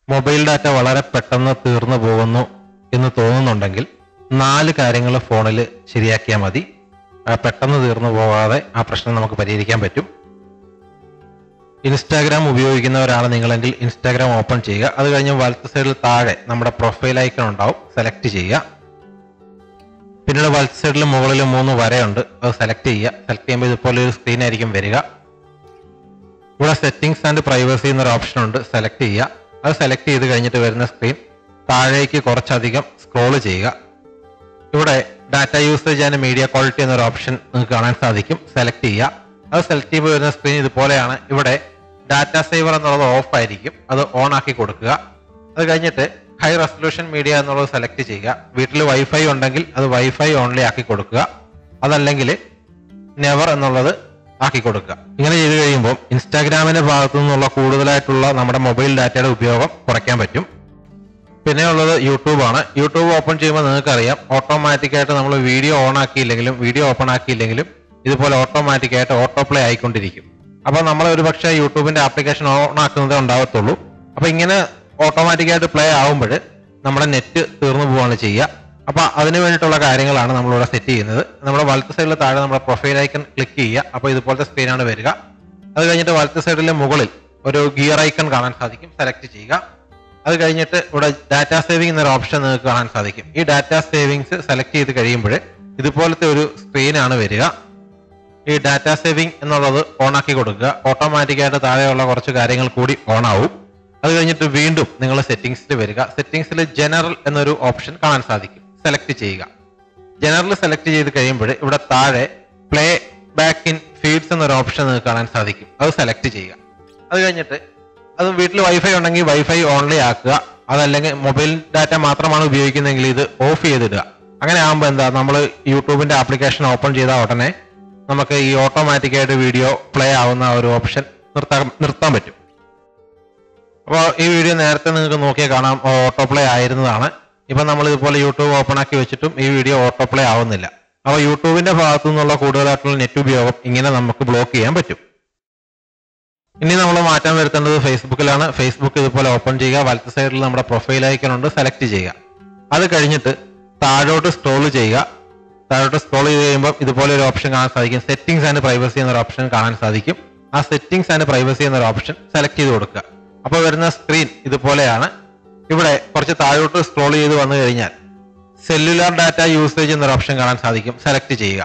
mobile data വളരെ പെട്ടെന്ന് തീർന്നു പോകുന്നു എന്ന് തോന്നുന്നുണ്ടെങ്കിൽ നാല് കാര്യങ്ങൾ ഫോണിൽ ശരിയാക്കിയാൽ മതി ആ പെട്ടെന്ന് തീർന്നു പോകാതെ ആ പ്രശ്നം നമുക്ക് പരിഹരിക്കാൻ പറ്റും ഇൻസ്റ്റാഗ്രാം ഉപയോഗിക്കുന്നവരാണ് നിങ്ങളെങ്കിൽ ഇൻസ്റ്റാഗ്രാം ഓപ്പൺ ചെയ്യുക അത് കഴിഞ്ഞ് വലത്ത് സൈഡിൽ താഴെ നമ്മുടെ പ്രൊഫൈൽ ഐക്കൺ ഉണ്ടാവും സെലക്ട് ചെയ്യുക പിന്നീട് വലത്ത് സൈഡിൽ മുകളിൽ മൂന്ന് വരയുണ്ട് അത് സെലക്ട് ചെയ്യുക സെലക്ട് ചെയ്യുമ്പോൾ ഇതുപോലെ ഒരു സ്ക്രീൻ ആയിരിക്കും വരിക ഇവിടെ സെറ്റിംഗ്സ് ആൻഡ് പ്രൈവസി എന്നൊരു ഓപ്ഷൻ ഉണ്ട് സെലക്ട് ചെയ്യുക അത് സെലക്ട് ചെയ്ത് കഴിഞ്ഞിട്ട് വരുന്ന സ്ക്രീൻ താഴേക്ക് കുറച്ചധികം സ്ക്രോൾ ചെയ്യുക ഇവിടെ data usage and media quality എന്നൊരു ഓപ്ഷൻ നിങ്ങൾക്ക് കാണാൻ സാധിക്കും സെലക്ട് ചെയ്യുക അത് സെലക്ട് ചെയ്യുമ്പോൾ വരുന്ന സ്ക്രീൻ ഇതുപോലെയാണ് ഇവിടെ ഡാറ്റ സേവർ എന്നുള്ളത് ഓഫ് ആയിരിക്കും അത് ഓൺ ആക്കി കൊടുക്കുക അത് കഴിഞ്ഞിട്ട് ഹൈ റെസൊല്യൂഷൻ മീഡിയ എന്നുള്ളത് സെലക്ട് ചെയ്യുക വീട്ടിൽ വൈഫൈ ഉണ്ടെങ്കിൽ അത് വൈഫൈ ഓൺലി ആക്കി കൊടുക്കുക അതല്ലെങ്കിൽ നെവർ എന്നുള്ളത് ആക്കി കൊടുക്കുക ഇങ്ങനെ ചെയ്ത് കഴിയുമ്പോൾ ഇൻസ്റ്റാഗ്രാമിന്റെ ഭാഗത്തു നിന്നുള്ള കൂടുതലായിട്ടുള്ള നമ്മുടെ മൊബൈൽ ഡാറ്റയുടെ ഉപയോഗം കുറയ്ക്കാൻ പറ്റും പിന്നെ ഉള്ളത് യൂട്യൂബ് ആണ് യൂട്യൂബ് ഓപ്പൺ ചെയ്യുമ്പോൾ നിങ്ങൾക്ക് അറിയാം ഓട്ടോമാറ്റിക് ആയിട്ട് നമ്മൾ വീഡിയോ ഓൺ ആക്കിയില്ലെങ്കിലും വീഡിയോ ഓപ്പൺ ആക്കിയില്ലെങ്കിലും ഇതുപോലെ ഓട്ടോമാറ്റിക് ആയിട്ട് ഓട്ടോ പ്ലേ ആയിക്കൊണ്ടിരിക്കും അപ്പൊ നമ്മൾ ഒരു പക്ഷേ യൂട്യൂബിന്റെ ആപ്ലിക്കേഷൻ ഓൺ ആക്കുന്നതേ ഉണ്ടാവത്തുള്ളൂ അപ്പൊ ഇങ്ങനെ ഓട്ടോമാറ്റിക് ആയിട്ട് പ്ലേ ആവുമ്പോൾ നമ്മുടെ നെറ്റ് തീർന്നു പോവാണ് ചെയ്യുക അപ്പൊ അതിന് വേണ്ടിയിട്ടുള്ള കാര്യങ്ങളാണ് നമ്മളിവിടെ സെറ്റ് ചെയ്യുന്നത് നമ്മുടെ വലത്ത് സൈഡിൽ താഴെ നമ്മുടെ പ്രൊഫൈൽ ഐക്കൺ ക്ലിക്ക് ചെയ്യുക അപ്പൊ ഇതുപോലത്തെ സ്ക്രീനാണ് വരിക അത് കഴിഞ്ഞിട്ട് വലത്ത് സൈഡിലെ മുകളിൽ ഒരു ഗിയർ ഐക്കൺ കാണാൻ സാധിക്കും സെലക്ട് ചെയ്യുക അത് കഴിഞ്ഞിട്ട് ഇവിടെ ഡാറ്റ സേവിംഗ് എന്നൊരു ഓപ്ഷൻ നിങ്ങൾക്ക് കാണാൻ സാധിക്കും ഈ ഡാറ്റ സേവിങ്സ് സെലക്ട് ചെയ്ത് കഴിയുമ്പോൾ ഇതുപോലത്തെ ഒരു സ്ക്രീനാണ് വരിക ഈ ഡാറ്റ സേവിംഗ് എന്നുള്ളത് ഓൺ ആക്കി കൊടുക്കുക ഓട്ടോമാറ്റിക് ആയിട്ട് താഴെയുള്ള കുറച്ച് കാര്യങ്ങൾ കൂടി ഓൺ ആവും അത് കഴിഞ്ഞിട്ട് വീണ്ടും നിങ്ങൾ സെറ്റിംഗ്സിൽ വരിക സെറ്റിംഗ്സിൽ ജനറൽ എന്നൊരു ഓപ്ഷൻ കാണാൻ സാധിക്കും സെലക്ട് ചെയ്യുക ജനറൽ സെലക്ട് ചെയ്ത് കഴിയുമ്പോൾ ഇവിടെ താഴെ പ്ലേ ബാക്ക് ഇൻ ഫീഡ്സ് എന്നൊരു ഓപ്ഷൻ നിങ്ങൾക്ക് കാണാൻ സാധിക്കും അത് സെലക്ട് ചെയ്യുക അത് കഴിഞ്ഞിട്ട് അത് വീട്ടിൽ വൈഫൈ ഉണ്ടെങ്കിൽ വൈഫൈ ഓൺലി ആക്കുക അതല്ലെങ്കിൽ മൊബൈൽ ഡാറ്റ മാത്രമാണ് ഉപയോഗിക്കുന്നതെങ്കിൽ ഇത് ഓഫ് ചെയ്തിടുക അങ്ങനെ ആകുമ്പോൾ എന്താ നമ്മൾ യൂട്യൂബിന്റെ ആപ്ലിക്കേഷൻ ഓപ്പൺ ചെയ്ത ഉടനെ നമുക്ക് ഈ ഓട്ടോമാറ്റിക് ആയിട്ട് വീഡിയോ പ്ലേ ആവുന്ന ഒരു ഓപ്ഷൻ നിർത്താൻ നിർത്താൻ പറ്റും അപ്പോൾ ഈ വീഡിയോ നേരത്തെ നിങ്ങൾക്ക് നോക്കിയാൽ കാണാം ഓട്ടോ പ്ലേ ആയിരുന്നതാണ് ഇപ്പൊ നമ്മൾ ഇതുപോലെ യൂട്യൂബ് ഓപ്പൺ ആക്കി വെച്ചിട്ടും ഈ വീഡിയോ ഓട്ടോ പ്ലേ ആവുന്നില്ല അപ്പോൾ യൂട്യൂബിന്റെ ഭാഗത്തു നിന്നുള്ള കൂടുതലായിട്ടുള്ള നെറ്റ് ഉപയോഗം ഇങ്ങനെ നമുക്ക് ബ്ലോക്ക് ചെയ്യാൻ പറ്റും ഇനി നമ്മൾ മാറ്റാൻ വരുത്തേണ്ടത് ഫേസ്ബുക്കിലാണ് ഫേസ്ബുക്ക് ഇതുപോലെ ഓപ്പൺ ചെയ്യുക വലത്ത് സൈഡിൽ നമ്മുടെ പ്രൊഫൈൽ ഐക്കൺ ഉണ്ട് സെലക്ട് ചെയ്യുക അത് കഴിഞ്ഞിട്ട് താഴോട്ട് സ്ക്രോൾ ചെയ്യുക താഴോട്ട് സ്ക്രോൾ ചെയ്ത് കഴിയുമ്പോൾ ഇതുപോലെ ഒരു ഓപ്ഷൻ കാണാൻ സാധിക്കും സെറ്റിംഗ്സ് ആൻഡ് പ്രൈവസി എന്നൊരു ഓപ്ഷൻ കാണാൻ സാധിക്കും ആ സെറ്റിംഗ്സ് ആൻഡ് പ്രൈവസി എന്നൊരു ഓപ്ഷൻ സെലക്ട് ചെയ്ത് കൊടുക്കുക അപ്പോൾ വരുന്ന സ്ക്രീൻ ഇതുപോലെയാണ് ഇവിടെ കുറച്ച് താഴോട്ട് സ്ക്രോൾ ചെയ്ത് വന്നു കഴിഞ്ഞാൽ സെല്ലുലാർ ഡാറ്റ യൂസേജ് എന്നൊരു ഓപ്ഷൻ കാണാൻ സാധിക്കും സെലക്ട് ചെയ്യുക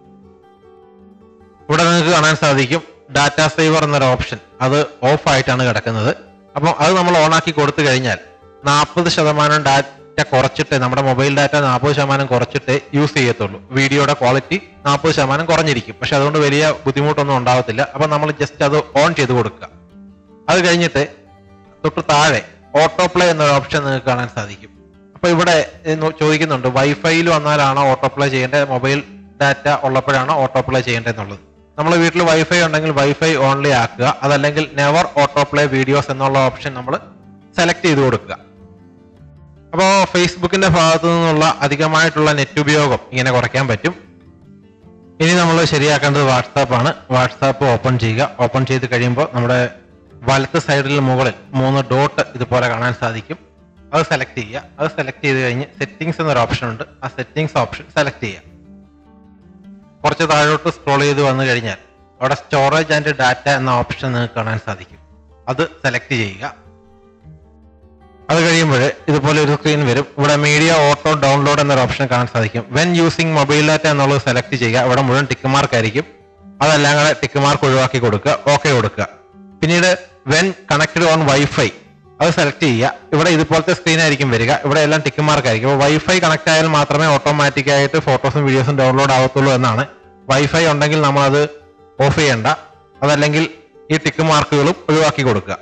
ഇവിടെ നിങ്ങൾക്ക് കാണാൻ സാധിക്കും ഡാറ്റ സേവർ എന്നൊരു ഓപ്ഷൻ അത് ഓഫ് ആയിട്ടാണ് കിടക്കുന്നത് അപ്പം അത് നമ്മൾ ഓൺ ആക്കി കൊടുത്തു കഴിഞ്ഞാൽ നാൽപ്പത് ശതമാനം ഡാറ്റ കുറച്ചിട്ട് നമ്മുടെ മൊബൈൽ ഡാറ്റ നാൽപ്പത് ശതമാനം കുറച്ചിട്ട് യൂസ് ചെയ്യത്തുള്ളൂ വീഡിയോയുടെ ക്വാളിറ്റി നാൽപ്പത് ശതമാനം കുറഞ്ഞിരിക്കും പക്ഷെ അതുകൊണ്ട് വലിയ ബുദ്ധിമുട്ടൊന്നും ഉണ്ടാവത്തില്ല അപ്പം നമ്മൾ ജസ്റ്റ് അത് ഓൺ ചെയ്ത് കൊടുക്കുക അത് കഴിഞ്ഞിട്ട് തൊട്ട് താഴെ ഓട്ടോ പ്ലേ എന്നൊരു ഓപ്ഷൻ നിങ്ങൾക്ക് കാണാൻ സാധിക്കും അപ്പൊ ഇവിടെ ഏ, നോ- ചോദിക്കുന്നുണ്ട് വൈഫൈയിൽ വന്നാലാണോ ഓട്ടോ പ്ലേ ചെയ്യേണ്ടത് മൊബൈൽ ഡാറ്റ ഉള്ളപ്പോഴാണോ ഓട്ടോ പ്ലേ ചെയ്യേണ്ടത് എന്നുള്ളത് നമ്മൾ വീട്ടിൽ വൈഫൈ ഉണ്ടെങ്കിൽ വൈഫൈ ഓൺലി ആക്കുക അതല്ലെങ്കിൽ നെവർ ഓട്ടോ പ്ലേ വീഡിയോസ് എന്നുള്ള ഓപ്ഷൻ നമ്മൾ സെലക്ട് ചെയ്ത് കൊടുക്കുക അപ്പോൾ ഫേസ്ബുക്കിന്റെ ഭാഗത്തു നിന്നുള്ള അധികമായിട്ടുള്ള നെറ്റ് ഉപയോഗം ഇങ്ങനെ കുറയ്ക്കാൻ പറ്റും ഇനി നമ്മൾ ശരിയാക്കേണ്ടത് വാട്സാപ്പ് ആണ് വാട്സാപ്പ് ഓപ്പൺ ചെയ്യുക ഓപ്പൺ ചെയ്ത് കഴിയുമ്പോൾ നമ്മുടെ വലത്ത് സൈഡിൽ മുകളിൽ മൂന്ന് ഡോട്ട് ഇതുപോലെ കാണാൻ സാധിക്കും അത് സെലക്ട് ചെയ്യുക അത് സെലക്ട് ചെയ്ത് കഴിഞ്ഞ് സെറ്റിംഗ്സ് എന്നൊരു ഓപ്ഷൻ ഉണ്ട് ആ സെറ്റിംഗ്സ് ഓപ്ഷൻ സെലക്ട് ചെയ്യുക കുറച്ച് താഴോട്ട് സ്ക്രോൾ ചെയ്ത് വന്നു കഴിഞ്ഞാൽ അവിടെ സ്റ്റോറേജ് ആൻഡ് ഡാറ്റ എന്ന ഓപ്ഷൻ നിങ്ങൾക്ക് കാണാൻ സാധിക്കും അത് സെലക്ട് ചെയ്യുക അത് കഴിയുമ്പോൾ ഇതുപോലെ ഒരു സ്ക്രീൻ വരും ഇവിടെ മീഡിയ ഓട്ടോ ഡൗൺലോഡ് എന്നൊരു ഓപ്ഷൻ കാണാൻ സാധിക്കും വെൻ യൂസിങ് മൊബൈൽ ഡാറ്റ എന്നുള്ളത് സെലക്ട് ചെയ്യുക ഇവിടെ മുഴുവൻ ടിക്ക് മാർക്ക് ആയിരിക്കും അതെല്ലാം കൂടെ ടിക്ക് മാർക്ക് ഒഴിവാക്കി കൊടുക്കുക ഓക്കെ കൊടുക്കുക പിന്നീട് വെൻ കണക്റ്റഡ് ഓൺ വൈഫൈ അത് സെലക്ട് ചെയ്യുക ഇവിടെ ഇതുപോലത്തെ സ്ക്രീൻ ആയിരിക്കും വരിക ഇവിടെ എല്ലാം ടിക്ക് മാർക്ക് ആയിരിക്കും അപ്പോൾ വൈഫൈ കണക്ട് ആയാൽ മാത്രമേ ഓട്ടോമാറ്റിക് ആയിട്ട് ഫോട്ടോസും വീഡിയോസും ഡൗൺലോഡ് ആവത്തുള്ളൂ എന്നാണ് വൈഫൈ ഉണ്ടെങ്കിൽ നമ്മൾ അത് ഓഫ് ചെയ്യണ്ട അതല്ലെങ്കിൽ ഈ ടിക്ക് മാർക്കുകളും ഒഴിവാക്കി കൊടുക്കുക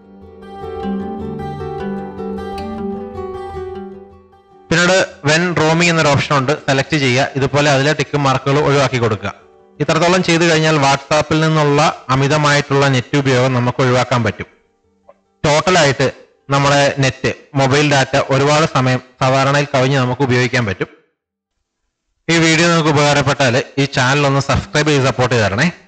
പിന്നീട് വെൻ റോമിംഗ് എന്നൊരു ഓപ്ഷൻ ഉണ്ട് സെലക്ട് ചെയ്യുക ഇതുപോലെ അതിലെ ടിക്ക് മാർക്കുകൾ ഒഴിവാക്കി കൊടുക്കുക ഇത്രത്തോളം ചെയ്തു കഴിഞ്ഞാൽ വാട്സാപ്പിൽ നിന്നുള്ള അമിതമായിട്ടുള്ള നെറ്റ് ഉപയോഗം നമുക്ക് ഒഴിവാക്കാൻ പറ്റും ടോട്ടലായിട്ട് നമ്മുടെ നെറ്റ് മൊബൈൽ ഡാറ്റ ഒരുപാട് സമയം സാധാരണയിൽ കവിഞ്ഞ് നമുക്ക് ഉപയോഗിക്കാൻ പറ്റും ഈ വീഡിയോ നിങ്ങൾക്ക് ഉപകാരപ്പെട്ടാൽ ഈ ചാനൽ ഒന്ന് സബ്സ്ക്രൈബ് ചെയ്ത് സപ്പോർട്ട് ചെയ്ത് തരണേ